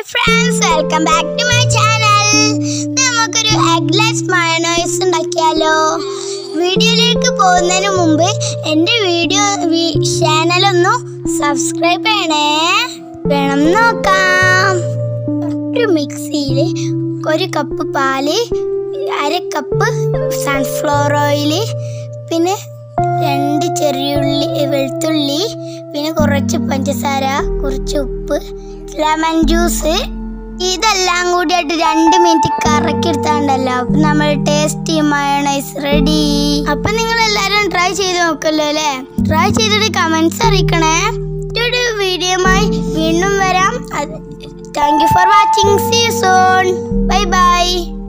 hi friends welcome back to my channel നമുക്കൊരു eggless mayonnaise ഉണ്ടാക്കിയാലോ വീഡിയോയിലേക്ക് പോകുന്നതിന് മുമ്പ് എൻ്റെ വീഡിയോ ചാനലൊന്ന് സബ്സ്ക്രൈബ് ചെയ്യണേ വേണം നോക്കാം ഒരു മിക്സിയിൽ ഒരു കപ്പ് പാല് അര കപ്പ് സൺഫ്ലവർ ഓയിൽ പിന്നെ രണ്ട് ചെറിയുള്ളി വെളുത്തുള്ളി പിന്നെ കുറച്ച് പഞ്ചസാര കുറച്ച് ഉപ്പ് ലെമൺ ജ്യൂസ് ഇതെല്ലാം കൂടിയായിട്ട് രണ്ട് മിനിറ്റ് കറക്കി എടുത്താണ്ടല്ലോ അപ്പൊ നമ്മൾ ടേസ്റ്റി മയോണൈസ് റെഡി അപ്പൊ നിങ്ങൾ എല്ലാവരും ട്രൈ ചെയ്ത് നോക്കല്ലോ അല്ലേ ട്രൈ ചെയ്തിട്ട് കമന്റ്സ് അറിയിക്കണേ മറ്റൊരു വീഡിയോയുമായി വീണ്ടും വരാം താങ്ക് യു ഫോർ വാച്ചിങ് സീ സോൺ ബൈ ബൈ